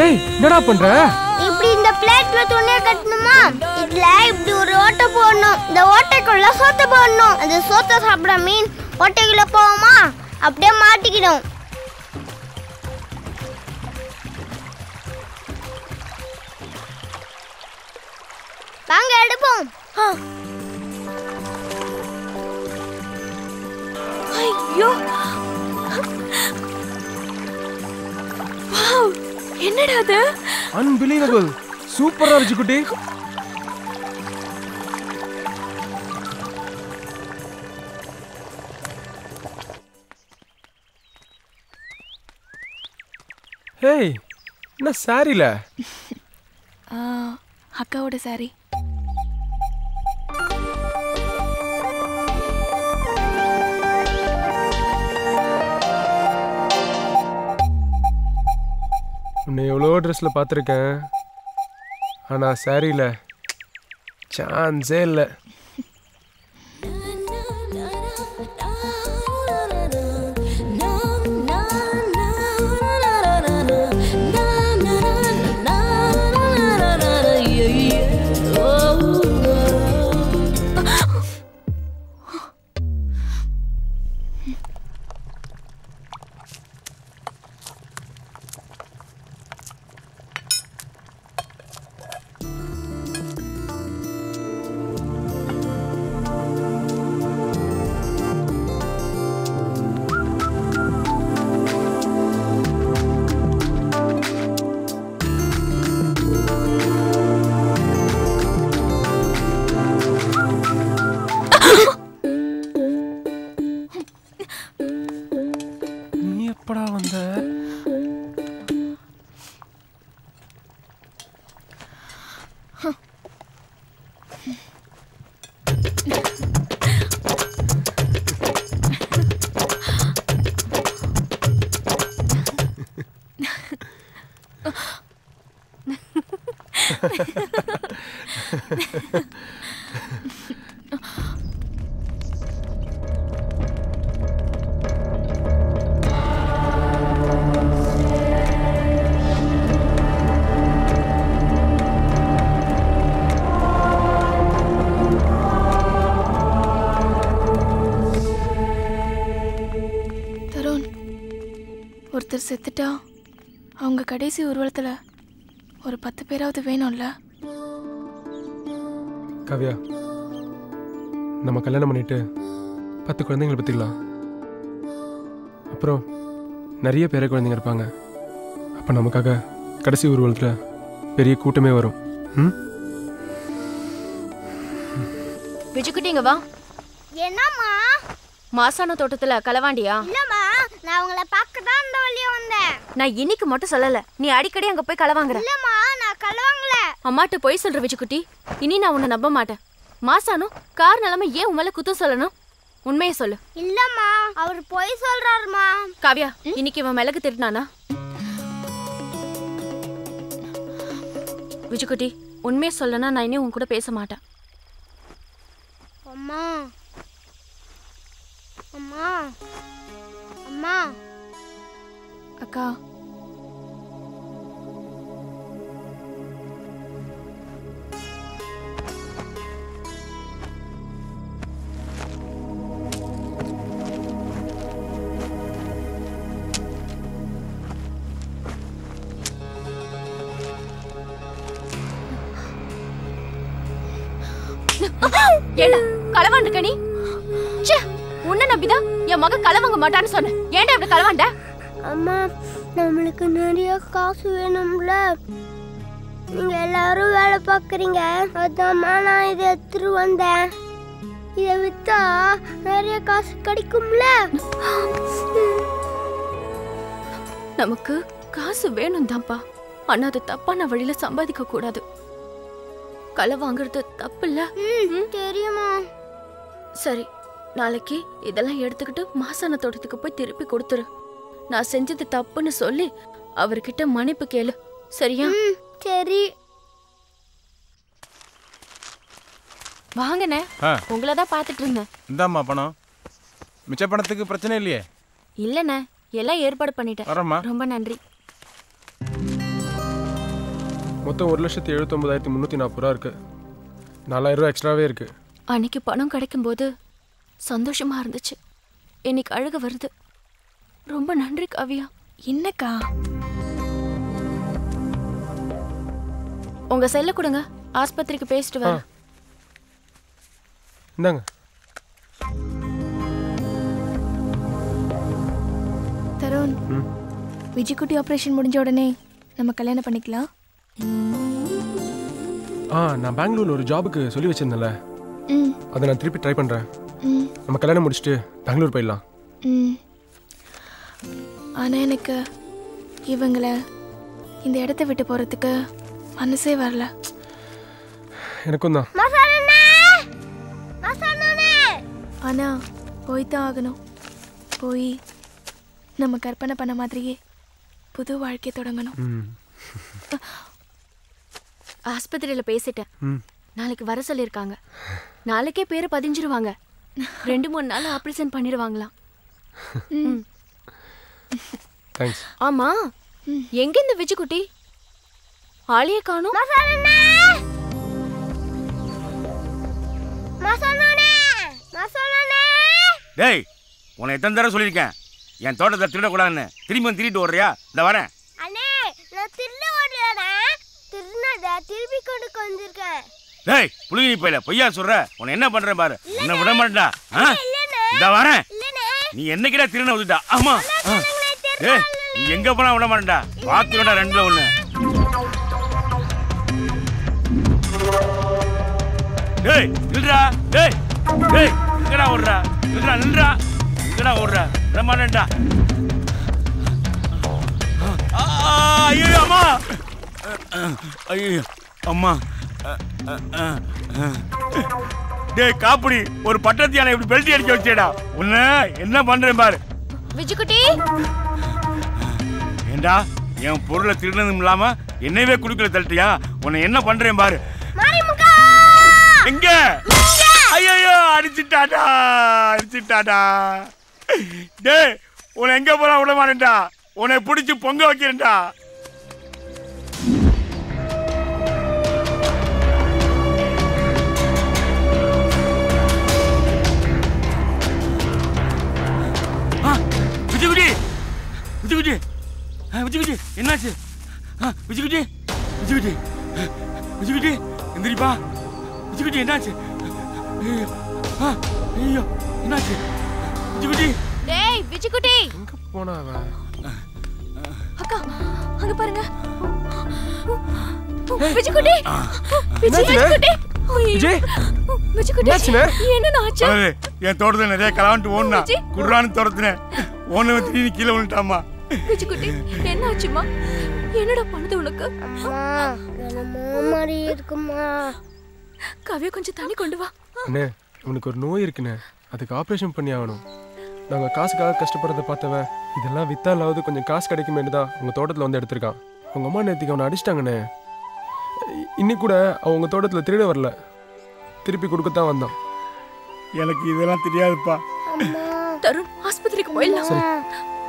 டேய் என்னடா பண்ற இப்படி இந்த பிளேட்ல துணியை கட்டணுமா இதுல இப்படி ஒரு ஓட்டை போடணும் இந்த ஓட்டைக்குள்ள சோத்தை போடணும் அந்த சோத்தை சாப்பிட மீன் ஓட்டைக்குள்ள போவோமா அப்படியே மாட்டிக்கிடும் வாங்க எடுப்போம் ஐயோ வாவ் என்னடா அது அன்பிலீவபிள் சூப்பரா இருந்துச்சு குட்டி ஹேய் என்ன சாரில ஆ, அக்காவோட சாரி உன்னை எவ்வளோ ட்ரெஸ்ஸில் பார்த்துருக்கேன் ஆனால் சாரியில் சான்ஸே இல்லை நீ எப்படா வந்த தருண் ஒருத்தர் செத்துட்டா அவங்க கடைசி ஊர்வலத்தில் ஒரு பத்து பேராவது வேணும்ல காவ்யா நம்ம கல்யாணம் பண்ணிட்டு பத்து குழந்தைங்களை பற்றிக்கலாம் அப்புறம் நிறைய பேர குழந்தைங்க இருப்பாங்க அப்போ நமக்காக கடைசி ஊர்வலத்தில் பெரிய கூட்டமே வரும் ம் விஜுக்குட்டி இங்க வா என்னம்மா மாசான தோட்டத்துல களவாண்டியா இல்லம்மா நான் உங்களை பார்க்க தான் இந்த வழியா வந்தேன் நான் இன்னைக்கு மட்டும் சொல்லல நீ அடிக்கடி அங்க போய் களவாங்குற இல்லம்மா நான் கலவாங்கல அம்மாட்ட போய் சொல்ற விஜுக்குட்டி இனி நான் உன்னை நம்ப மாட்டேன் மாசானும் கார் நிலைமை ஏன் உன் மேல குத்தம் சொல்லணும் உண்மையை சொல்லு இல்லம்மா அவர் பொய் சொல்றாருமா காவ்யா இன்னைக்கு இவன் மிளகு திருடினானா விஜுக்குட்டி உண்மையை சொல்லனா நான் இனி உன் கூட பேச மாட்டேன் அம்மா அம்மா அம்மா அக்கா ஏண்டா களவாண்டுக்க நீ ச்சே உன்னை நம்பிதான் என் மகன் களவாங்க மாட்டான்னு சொன்னேன் ஏன்டா இப்படி களவாண்ட அம்மா நம்மளுக்கு நிறைய காசு வேணும்ல நீங்க எல்லாரும் வேலை பார்க்குறீங்க அதாம்மா நான் இதை எடுத்துட்டு வந்தேன் இதை வித்தா நிறைய காசு கிடைக்கும்ல நமக்கு காசு வேணும் தான்ப்பா ஆனா அது தப்பான வழியில சம்பாதிக்க கூடாது களை வாங்குறது தப்பு இல்ல ம், தெரியுமா சரி நாளைக்கு இதெல்லாம் எடுத்துக்கிட்டு மாசான தோட்டத்துக்கு போய் திருப்பி கொடுத்துரு நான் செஞ்சது தப்புன்னு சொல்லி அவர்கிட்ட மன்னிப்பு கேளு சரியா ம், சரி வாங்கண்ணே ஆ உங்களை தான் பார்த்துட்டு இருந்தேன் இந்தாம்மா பணம் மிச்ச பணத்துக்கு பிரச்சனை இல்லையே இல்லைண்ணே எல்லாம் ஏற்பாடு பண்ணிட்டேன் வரேம்மா ரொம்ப நன்றி மொத்தம் ஒரு லட்சத்தி எழுபத்தொம்பதாயிரத்தி முந்நூற்றி நாற்பது ரூபா இருக்குது நாலாயிரம் ரூபா எக்ஸ்ட்ராவே இருக்குது அன்னைக்கு பணம் கிடைக்கும்போது சந்தோஷமா இருந்துச்சு இன்னைக்கு அழுக வருது ரொம்ப நன்றி காவியா என்னக்கா உங்க செல்ல கொடுங்க ஆஸ்பத்திரிக்கு பேசிட்டு ஆ வரேன் இந்தாங்க தருண் ம் விஜய்குட்டி ஆப்ரேஷன் முடிஞ்ச உடனே நம்ம கல்யாணம் பண்ணிக்கலாம் ஆ நான் பெங்களூரில் ஒரு ஜாபுக்கு சொல்லி வச்சிருந்தேன்ல ம் அதை நான் திருப்பி ட்ரை பண்ணுறேன் ம் நம்ம கல்யாணம் முடிச்சுட்டு பெங்களூர் போயிடலாம் ம் ஆனால் எனக்கு இவங்களை இந்த இடத்த விட்டு போகிறதுக்கு மனசே வரல எனக்கும் தான் மசாலண்ணே மசாலண்ணே ஆனால் போய் தான் ஆகணும் போய் நம்ம கற்பனை பண்ண மாதிரியே புது வாழ்க்கை தொடங்கணும் ம் ஆஸ்பத்திரியில பேசிட்டேன் ம் நாளைக்கு வர சொல்லியிருக்காங்க நாளைக்கே பேரை பதிஞ்சிருவாங்க ரெண்டு மூணு நாள் ஆப்ரேஷன் பண்ணிடுவாங்களாம் தேங்க்ஸ் ஆமா எங்க இந்த விஜய்குட்டி ஆளையே காணும் மசாலண்ணே மசாலண்ணே மசாலண்ணே டேய் உன்னை எத்தனை தடவை சொல்லியிருக்கேன் என் தோட்டத்தை திருடக்கூடாதுன்னு திரும்பி வந்து திருட்டு ஓடுறியா இந்த வரேன் அண்ணே நான் திருட ஓடுறேன் திருநடா திருப்பி கொண்டு வந்திருக்கேன் டேய் புளிகிரி போயில பொய்யா சொல்ற உன்னை என்ன பண்றேன் பாரு என்ன விட மாட்டா ஆ இந்த வரேன் இல்லண்ணே நீ என்னைக்கிட்ட திருட விட்டுட்டா ஆமா ஆ. டேய் நீ எங்க போனா விட மாட்டா பாத்துடா ரெண்டுல ஒண்ணு டேய் நில்றா டேய் டேய் எங்கடா ஓடுறா நில்றா நில்றா எங்கடா ஓடுறா விட மாட்டேன்டா ஆ, ஐயோ அம்மா ஐயோ அம்மா டேய் காப்பிடி ஒரு பட்டத்து யானை இப்படி பெல்ட் அடிக்க வச்சேடா உன்ன என்ன பண்றேன் பாரு விஜய்குட்டி ஏண்டா என் பொருளை திருடதும் இல்லாம என்னையவே குடுக்கல தள்ளிட்டியா உன்னை என்ன பண்றேன் பாரு மாரிமுகா எங்க ஐயோ அடிச்சிட்டாடா அடிச்சிட்டாடா டேய் உன்னை எங்க போனா விட மாட்டேன்டா உன்னை பிடிச்சி பொங்க வைக்கிறேன்டா ஆ, விஜய்குட்டி விஜய்குட்டி ஆ, விஜய்குட்டி என்னாச்சு ஆ, விஜய்குட்டி விஜய்குட்டி விஜய்குட்டி எந்திரிப்பா விஜய்குட்டி என்னாச்சு ஐயோ ஆ, ஐயோ என்னாச்சு விஜய்குட்டி டேய் விஜய்குட்டி எங்கே போனா அவன் அக்கா அங்க பாருங்க விஜய்குட்டி விஜய் என்னாச்சுண்ணே? விஜய்குட்டி விஜய் விஜய்குட்டி என்னாச்சுண்ணே? என்ன ஆச்சு அதாவது என் தோட்டத்தில் நிறைய கலாவந்துட்டு ஓடுனா விஜி. குர்ரான்னு துரத்துனேன் ஓன திடீர்னு கீழே விழுட்டாமா விஜய்குட்டி என்ன ஆச்சுமா என்னடா பண்ணுது உனக்கு அம்மா என்னமோ மாதிரி இருக்குமா கவியா கொஞ்சம் தண்ணி கொண்டு வா அண்ணே அவனுக்கு ஒரு நோய் இருக்குண்ணே அதுக்கு ஆப்ரேஷன் பண்ணி ஆகணும் நாங்கள் காசுக்காக கஷ்டப்படுறத பார்த்தவன் இதெல்லாம் வித்தாலாவது கொஞ்சம் காசு கிடைக்குமேனு தான் உங்கள் தோட்டத்தில் வந்து எடுத்திருக்கான் அவங்க அம்மா நேற்றுக்கு அவனை அடிச்சிட்டாங்கண்ணே இ- இன்னைக்கு கூட அவன் உங்கள் தோட்டத்தில் திருட வரல திருப்பி கொடுக்கத்தான் வந்தான் எனக்கு இதெல்லாம் தெரியாதுப்பா அம்மா தருண் ஆஸ்பத்திரிக்கு போயிடலாம் சரி